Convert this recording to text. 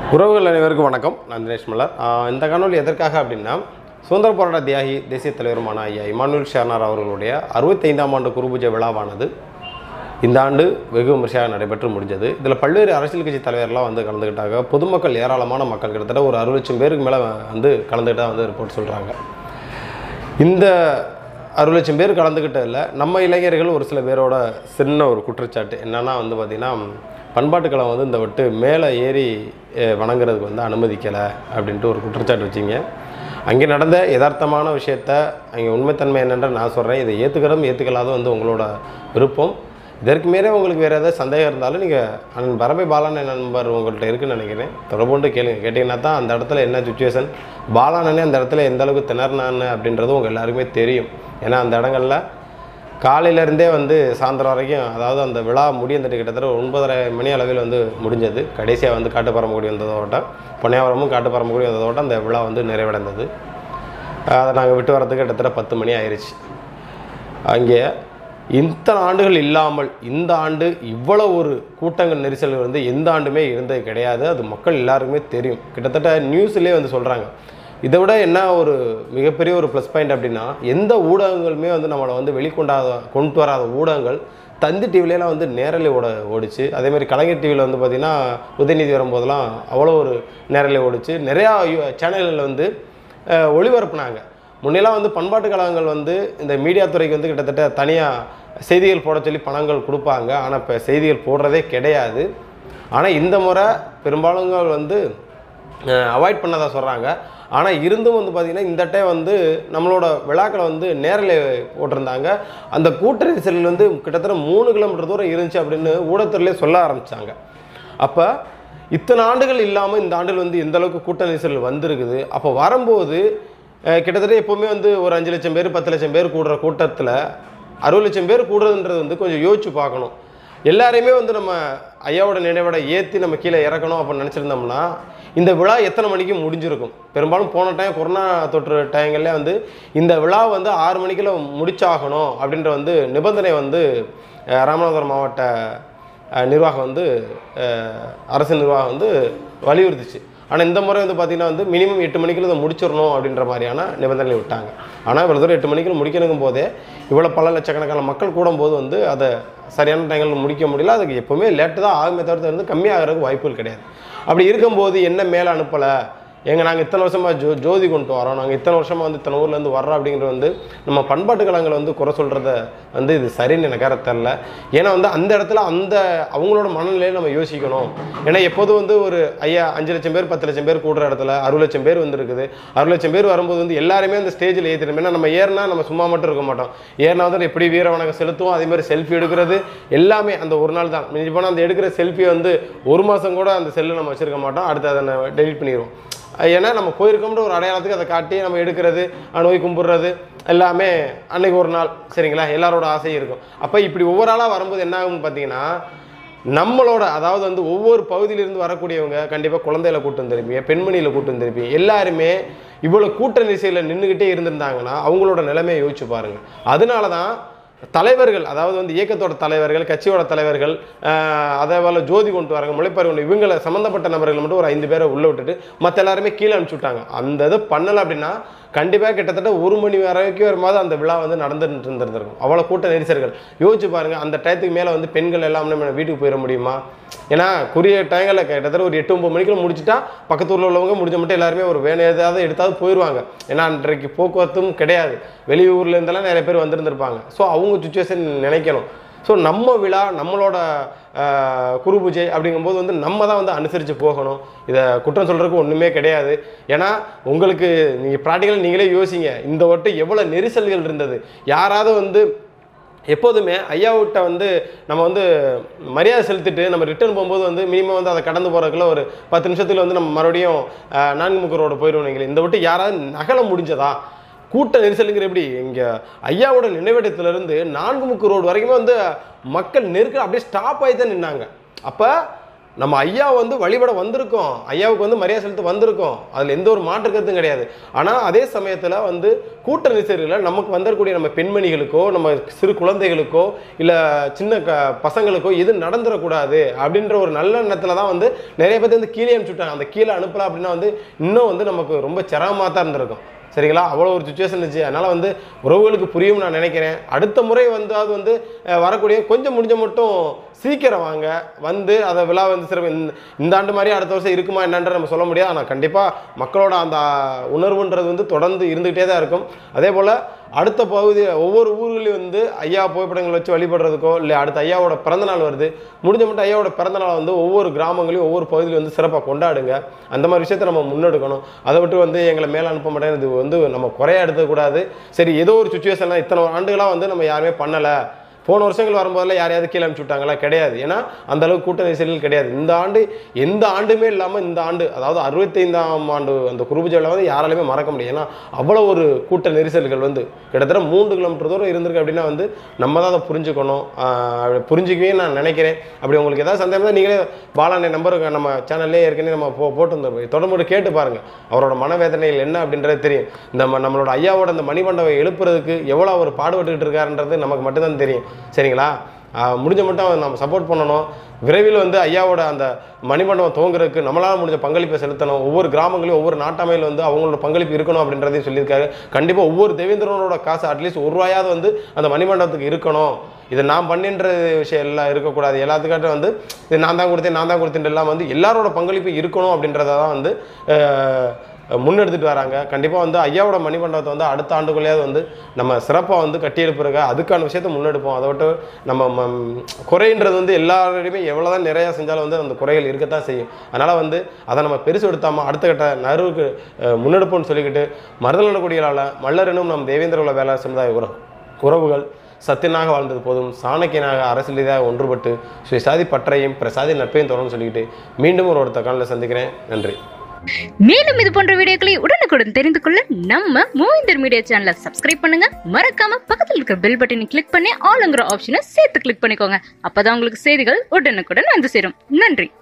உறவுகள் அனைவருக்கும் வணக்கம் நான் தினேஷ் மலர் ஆஹ் இந்த காணொலி எதற்காக அப்படின்னா சுதந்திர போராட்ட தியாகி தேசிய தலைவருமான ஐயா இமானுவேல் ஷர்னார் அவர்களுடைய அறுபத்தைந்தாம் ஆண்டு குருபூஜை விழாவானது இந்த ஆண்டு வெகு விமர்சையாக நடைபெற்று முடிஞ்சது இதில் பல்வேறு அரசியல் கட்சி தலைவர்லாம் வந்து கலந்துக்கிட்டாங்க பொதுமக்கள் ஏராளமான மக்கள் கிட்டத்தட்ட ஒரு அறுபது லட்சம் பேருக்கு மேலே வந்து கலந்துக்கிட்டா வந்து ரிப்போர்ட் சொல்கிறாங்க இந்த அறுபது லட்சம் பேர் கலந்துக்கிட்டதில் நம்ம இளைஞர்கள் ஒரு சில பேரோட சின்ன ஒரு குற்றச்சாட்டு என்னன்னா வந்து பார்த்திங்கன்னா பண்பாட்டுக்களம் வந்து இந்த விட்டு மேலே ஏறி அஹ், வணங்குறதுக்கு வந்து அனுமதிக்கலை அப்படின்ட்டு ஒரு குற்றச்சாட்டு வச்சிங்க அங்கே நடந்த யதார்த்தமான விஷயத்த அங்கே உண்மைத்தன்மை என்னென்ற நான் சொல்கிறேன் இதை ஏற்றுக்கிறதும் ஏற்றுக்கலாத வந்து உங்களோட விருப்பம் இதற்கு மேலே உங்களுக்கு வேறு ஏதாவது சந்தேகம் இருந்தாலும் நீங்கள் அண்ணன் பரபை பாலான நண்பர் உங்கள்கிட்ட இருக்குன்னு நினைக்கிறேன் தொடர்புண்டு கேளுங்க கேட்டிங்கன்னா தான் அந்த இடத்துல என்ன சுச்சுவேஷன் பாலானனே அந்த இடத்துல எந்த அளவுக்கு திணறினான்னு அப்படின்றது உங்கள் எல்லாருக்குமே தெரியும் ஏன்னா அந்த இடங்கள்ல காலையிலேருந்தே வந்து சாயந்தரம் வரைக்கும் அதாவது அந்த விழா முடிந்துட்டு கிட்டத்தட்ட ஒரு ஒன்பதரை மணி அளவில் வந்து முடிஞ்சது கடைசியாக வந்து காட்டுப்பரம்புக்குடி வந்ததோட பொன்னியாவரமும் காட்டுப்பரம்புக்குடி வந்ததோட அந்த விழா வந்து நிறைவடைந்தது அதை நாங்கள் விட்டு வரதுக்கு கிட்டத்தட்ட பத்து மணி ஆயிடுச்சு அங்கே இத்தனை ஆண்டுகள் இல்லாமல் இந்த ஆண்டு இவ்வளவு ஒரு கூட்டங்கள் நெரிசல்கள் வந்து எந்த ஆண்டுமே இருந்தது கிடையாது அது மக்கள் எல்லாருக்குமே தெரியும் கிட்டத்தட்ட நியூஸ்லேயே வந்து சொல்கிறாங்க இதை விட என்ன ஒரு மிகப்பெரிய ஒரு ப்ளஸ் பாயிண்ட் அப்படின்னா எந்த ஊடகங்களுமே வந்து நம்மளை வந்து வெளிக்கொண்டாத கொண்டு வராத ஊடகங்கள் தந்தி டிவிலலாம் வந்து நேரலை ஓட ஓடிச்சு அதே மாதிரி கலைஞர் டிவியில் வந்து பார்த்திங்கன்னா உதயநிதி வரும்போதெல்லாம் அவ்வளோ ஒரு நேரலை ஓடிச்சு நிறையா சேனல்களில் வந்து அஹ், ஒளிபரப்புனாங்க முன்னெல்லாம் வந்து பண்பாட்டு கழகங்கள் வந்து இந்த மீடியா துறைக்கு வந்து கிட்டத்தட்ட தனியாக செய்திகள் போட சொல்லி பணங்கள் கொடுப்பாங்க ஆனால் இப்போ செய்திகள் போடுறதே கிடையாது ஆனால் இந்த முறை பெரும்பாலும் வந்து அவாய்ட் பண்ணதா சொல்கிறாங்க ஆனால் இருந்தும் வந்து பார்த்திங்கன்னா இந்த டைம் வந்து நம்மளோட விழாக்களை வந்து நேரில் போட்டிருந்தாங்க அந்த கூட்ட நெரிசல் வந்து கிட்டத்தட்ட மூணு கிலோமீட்டர் தூரம் இருந்துச்சு அப்படின்னு ஊடகத்துறையிலே சொல்ல ஆரம்பித்தாங்க அப்போ இத்தனை ஆண்டுகள் இல்லாமல் இந்த ஆண்டுகள் வந்து எந்த அளவுக்கு கூட்ட நெரிசல் வந்திருக்குது அப்போ வரும்போது அஹ், கிட்டத்தட்ட எப்போவுமே வந்து ஒரு அஞ்சு லட்சம் பேர் பத்து லட்சம் பேர் கூடுற கூட்டத்தில் அறுபது லட்சம் பேர் கூடுறதுன்றது வந்து கொஞ்சம் யோசிச்சு பார்க்கணும் எல்லாரையுமே வந்து நம்ம ஐயாவோட நினைவோட ஏற்றி நம்ம கீழே இறக்கணும் அப்படின்னு நினச்சிருந்தோம்னா இந்த விழா எத்தனை மணிக்கு முடிஞ்சிருக்கும் பெரும்பாலும் போன டைம் கொரோனா தொற்று டைங்கள்ல வந்து இந்த விழா வந்து ஆறு மணிக்குள்ள முடிச்சாகணும் அப்படின்ற வந்து நிபந்தனை வந்து அஹ், ராமநாதபுரம் மாவட்ட அஹ், நிர்வாகம் வந்து அஹ், அரசு நிர்வாகம் வந்து வலியுறுத்துச்சு ஆனால் இந்த முறை வந்து பார்த்திங்கன்னா வந்து மினிமம் எட்டு மணிக்குள்ள இதை முடிச்சிடணும் அப்படின்ற மாதிரியான நிபந்தனை விட்டாங்க ஆனால் இவ்வளோ தூரம் எட்டு மணிக்குள்ள முடிக்கணுங்கும் போதே இவ்வளோ பல லட்சக்கணக்கான மக்கள் கூடும்போது வந்து அதை சரியான டைங்களில் முடிக்க முடியல அதுக்கு எப்போவுமே லேட்டு தான் ஆகுமே தவிர்த்து வந்து கம்மியாகிறதுக்கு வாய்ப்புகள் கிடையாது அப்படி இருக்கும்போது என்ன மேலே அனுப்பலை எங்க நாங்கள் இத்தனை வருஷமாக ஜோ ஜோதி கொண்டு வரோம் நாங்கள் இத்தனை வருஷமாக வந்து இத்தனை ஊர்லேருந்து வர்றோம் அப்படிங்கிறது வந்து நம்ம பண்பாட்டு கலங்களை வந்து குறை சொல்கிறத வந்து இது சரின்னு எனக்கு யாரும் தெரில ஏன்னா வந்து அந்த இடத்துல அந்த அவங்களோட மனநிலையை நம்ம யோசிக்கணும் ஏன்னா எப்போதும் வந்து ஒரு ஐயா அஞ்சு லட்சம் பேர் பத்து லட்சம் பேர் கூடுற இடத்துல அறுபது லட்சம் பேர் வந்துருக்குது அறுபது லட்சம் பேர் வரும்போது வந்து எல்லாருமே அந்த ஸ்டேஜில் ஏற்றிடும் ஏன்னா நம்ம ஏறினா நம்ம சும்மா மட்டும் இருக்க மாட்டோம் ஏறினா வந்து எப்படி வீர வணக்கம் செலுத்துவோம் அதே மாதிரி செல்ஃபி எடுக்கிறது எல்லாமே அந்த ஒரு நாள் தான் மிஞ்சி போனால் அந்த எடுக்கிற செல்ஃபி வந்து ஒரு மாதம் கூட அந்த செல்லு நம்ம வச்சிருக்க மாட்டோம் அடுத்து அதை டெலிட் பண்ணிடுவோம் ஏன்னா நம்ம போயிருக்கோம்ன்ற ஒரு அடையாளத்துக்கு அதை காட்டி நம்ம எடுக்கிறது அஹ் நோய் கும்பிட்றது எல்லாமே அன்னைக்கு ஒரு நாள் சரிங்களா எல்லாரோட ஆசையும் இருக்கும் அப்போ இப்படி ஒவ்வொரு ஆளாக வரும்போது என்ன ஆகும்னு பார்த்தீங்கன்னா நம்மளோட அதாவது வந்து ஒவ்வொரு பகுதியிலிருந்து வரக்கூடியவங்க கண்டிப்பாக குழந்தையில கூட்டு வந்திருப்பீங்க பெண்மணியில் கூட்டு வந்திருப்பீங்க எல்லாருமே இவ்வளோ கூட்ட நெரிசலில் நின்றுக்கிட்டே இருந்திருந்தாங்கன்னா அவங்களோட நிலைமையை யோசிச்சு பாருங்க அதனால தான் தலைவர்கள் அதாவது வந்து இயக்கத்தோட தலைவர்கள் கட்சியோட தலைவர்கள் ஆஹ் அதே போல் ஜோதி கொண்டு வராங்க முளைப்பாரி கொண்டு இவங்களை சம்மந்தப்பட்ட நபர்கள் மட்டும் ஒரு ஐந்து பேரை உள்ளே விட்டுட்டு மற்ற எல்லாருமே கீழே அனுப்பிச்சு விட்டாங்க அந்த இது பண்ணலை அப்படின்னா கண்டிப்பாக கிட்டத்தட்ட ஒரு மணி வரைக்கும் வரும்போது அந்த விழா வந்து நடந்துட்டு இருந்திருந்திருக்கும் அவ்வளோ கூட்ட நெரிசல்கள் யோசிச்சு பாருங்க அந்த டயத்துக்கு மேலே வந்து பெண்கள் எல்லாம் நம்ம வீட்டுக்கு போயிட முடியுமா ஏன்னா குறிய டைங்களில் கிட்டத்தட்ட ஒரு எட்டு ஒன்பது மணிக்குள்ள முடிச்சுட்டா பக்கத்து ஊரில் உள்ளவங்க முடிஞ்ச மட்டும் எல்லாருமே ஒரு வேலை ஏதாவது எடுத்தாவது போயிடுவாங்க ஏன்னா அன்றைக்கு போக்குவரத்தும் கிடையாது வெளியூர்ல இருந்தெல்லாம் நிறைய பேர் வந்திருந்திருப்பாங்க ஸோ அவங்க சுச்சுவேஷன் நினைக்கணும் ஸோ நம்ம விழா நம்மளோட ஆஹ், குரு பூஜை அப்படிங்கும்போது வந்து நம்ம தான் வந்து அனுசரித்து போகணும் இதை குற்றம் சொல்கிறதுக்கு ஒன்றுமே கிடையாது ஏன்னா உங்களுக்கு நீங்கள் ப்ராக்டிக்கலாக நீங்களே யோசிங்க இந்த வட்டம் எவ்வளோ நெரிசல்கள் இருந்தது யாராவது வந்து எப்போதுமே ஐயாவிட்ட வந்து நம்ம வந்து மரியாதை செலுத்திட்டு நம்ம ரிட்டர்ன் போகும்போது வந்து மினிமம் வந்து அதை கடந்து போகிறதுக்குள்ள ஒரு பத்து நிமிஷத்துல வந்து நம்ம மறுபடியும் ஆஹ், நான்கு முக்கு ரோடு போயிடுவோம் நீங்களே இந்த விட்டு யாராவது நகல முடிஞ்சதா கூட்ட நெரிசலுங்கிற எப்படி இங்கே ஐயாவோட நினைவிடத்திலிருந்து நான்கு முக்கு ரோடு வரைக்குமே வந்து மக்கள் நெருக்க அப்படியே ஸ்டாப் ஆகி தான் நின்னாங்க அப்போ நம்ம ஐயா வந்து வழிபட வந்திருக்கோம் ஐயாவுக்கு வந்து மரியாதை செலுத்த வந்திருக்கோம் அதில் எந்த ஒரு மாற்று கருத்தும் கிடையாது ஆனால் அதே சமயத்தில் வந்து கூட்ட நெரிசல்களில் நமக்கு வந்திருக்கக்கூடிய நம்ம பெண்மணிகளுக்கோ நம்ம சிறு குழந்தைகளுக்கோ இல்லை சின்ன க பசங்களுக்கோ எது நடந்துடக்கூடாது அப்படின்ற ஒரு நல்ல எண்ணத்தில் தான் வந்து நிறைய பேர் வந்து கீழே அனுப்பிச்சுட்டாங்க அந்த கீழே அனுப்பலாம் அப்படின்னா வந்து இன்னும் வந்து நமக்கு ரொம்ப சிரமமாக தான் இருந்திருக்கும் சரிங்களா அவ்வளோ ஒரு சுச்சுவேஷன் இருந்துச்சு அதனால் வந்து உறவுகளுக்கு புரியும் நான் நினைக்கிறேன் அடுத்த முறை வந்து அது வந்து அஹ், வரக்கூடிய கொஞ்சம் முடிஞ்ச மட்டும் சீக்கிரம் வாங்க வந்து அதை விழா வந்து சிறப்பு இந்த- இந்த ஆண்டு மாதிரி அடுத்த வருஷம் இருக்குமா என்னன்ற நம்ம சொல்ல முடியாது ஆனால் கண்டிப்பாக மக்களோட அந்த உணர்வுன்றது வந்து தொடர்ந்து இருந்துகிட்டே தான் இருக்கும் அதே போல் அடுத்த பகுதி ஒவ்வொரு ஊர்களையும் வந்து ஐயா புகைப்படங்கள் வச்சு வழிபடுறதுக்கோ இல்லை அடுத்த ஐயாவோட பிறந்தநாள் வருது முடிஞ்ச மட்டும் ஐயாவோட பிறந்தநாள் வந்து ஒவ்வொரு கிராமங்களையும் ஒவ்வொரு பகுதியிலும் வந்து சிறப்பாக கொண்டாடுங்க அந்த மாதிரி விஷயத்தை நம்ம முன்னெடுக்கணும் அதை விட்டு வந்து எங்களை மேலே அனுப்ப மாட்டேன் இது வந்து நம்ம குறைய எடுத்துக்கூடாது சரி ஏதோ ஒரு சுச்சுவேஷன்லாம் இத்தனை ஆண்டுகளாக வந்து நம்ம யாருமே பண்ணலை போன வருஷங்கள் வரும்போதெல்லாம் யாரையாவது கீழே அனுப்பிச்சு விட்டாங்களா கிடையாது ஏன்னா அந்த அளவுக்கு கூட்ட நெரிசல்கள் கிடையாது இந்த ஆண்டு எந்த ஆண்டுமே இல்லாமல் இந்த ஆண்டு அதாவது அறுபத்தைந்தாம் ஆண்டு அந்த குருபூஜையில் வந்து யாராலுமே மறக்க முடியும் ஏன்னா அவ்வளோ ஒரு கூட்ட நெரிசல்கள் வந்து கிட்டத்தட்ட மூன்று கிலோமீட்டர் தூரம் இருந்திருக்கு அப்படின்னா வந்து நம்ம தான் அதை புரிஞ்சுக்கணும் ஆஹ் அப்படி புரிஞ்சுக்கவே நான் நினைக்கிறேன் அப்படி உங்களுக்கு ஏதாவது சந்தேகம் இருந்தால் நீங்களே பாலாண்ட நம்பருக்கு நம்ம சேனல்லே ஏற்கனவே நம்ம போ போட்டுருந்தோம் தொடர்பு கேட்டு பாருங்கள் அவரோட மனவேதனைகள் என்ன அப்படின்றது தெரியும் இந்த ம- நம்மளோட ஐயாவோட அந்த மணிமண்டபம் எழுப்புறதுக்கு எவ்வளோ அவர் பாடுபட்டுக்கிட்டு இருக்காருன்றது நமக்கு மட்டும்தான் தெரியும் சரிங்களா ஆஹ் முடிஞ்ச மட்டும் நம்ம சப்போர்ட் பண்ணணும் விரைவில் வந்து ஐயாவோட அந்த மணிமண்டபம் துவங்குறதுக்கு நம்மளால முடிஞ்ச பங்களிப்பை செலுத்தணும் ஒவ்வொரு கிராமங்களையும் ஒவ்வொரு நாட்டாமையில் வந்து அவங்களோட பங்களிப்பு இருக்கணும் அப்படின்றதையும் சொல்லியிருக்காரு கண்டிப்பாக ஒவ்வொரு தேவேந்திரனோட காசு அட்லீஸ்ட் ஒரு ரூபாயாவது வந்து அந்த மணிமண்டபத்துக்கு இருக்கணும் இதை நான் பண்ணின்ற விஷயம் எல்லாம் இருக்கக்கூடாது எல்லாத்துக்காட்டும் வந்து இது நான் தான் கொடுத்தேன் நான் தான் கொடுத்தேன் எல்லாம் வந்து எல்லாரோட பங்களிப்பு இருக்கணும் அப்படின்றத தான் வந்து ஆஹ், முன்னெடுத்துட்டு வராங்க கண்டிப்பாக வந்து ஐயாவோட மணிமண்டபத்தை வந்து அடுத்த ஆண்டுக்குள்ளேயாவது வந்து நம்ம சிறப்பாக வந்து கட்டியெழுப்புறங்க அதுக்கான விஷயத்தை முன்னெடுப்போம் அதை விட்டு நம்ம ம- குறைன்றது வந்து எல்லாருடையுமே எவ்வளோதான் நிறையா செஞ்சாலும் வந்து அந்த குறைகள் இருக்கத்தான் செய்யும் அதனால் வந்து அதை நம்ம பெருசு எடுத்தாமல் அடுத்த கட்ட நறுவுக்கு அஹ், முன்னெடுப்போம்னு சொல்லிக்கிட்டு மருதநலக்குடிகளால் மல்லரெனும் நம் தேவேந்திர உள்ள வேளாண் சமுதாய உற உறவுகள் சத்தியனாக வாழ்ந்தது போதும் சாணக்கியனாக அரசியல் ரீதியாக ஒன்றுபட்டு சுயசாதி பற்றையும் பிரசாதி நட்பையும் தொடர்ந்து சொல்லிக்கிட்டு மீண்டும் ஒரு ஒருத்த காலில் சந்திக்கிறேன் நன்றி மேலும் இது போன்ற வீடியோக்களை உடனுக்குடன் தெரிந்து கொள்ள நம்ம மூவிந்தர் மீடியா சேனலை சப்ஸ்கிரைப் பண்ணுங்க மறக்காம பக்கத்தில் இருக்கிற பெல் பட்டனை கிளிக் பண்ணி ஆளுங்கிற ஆப்ஷனை சேர்த்து கிளிக் பண்ணிக்கோங்க அப்பதான் உங்களுக்கு செய்திகள் உடனுக்குடன் வந்து சேரும் நன்றி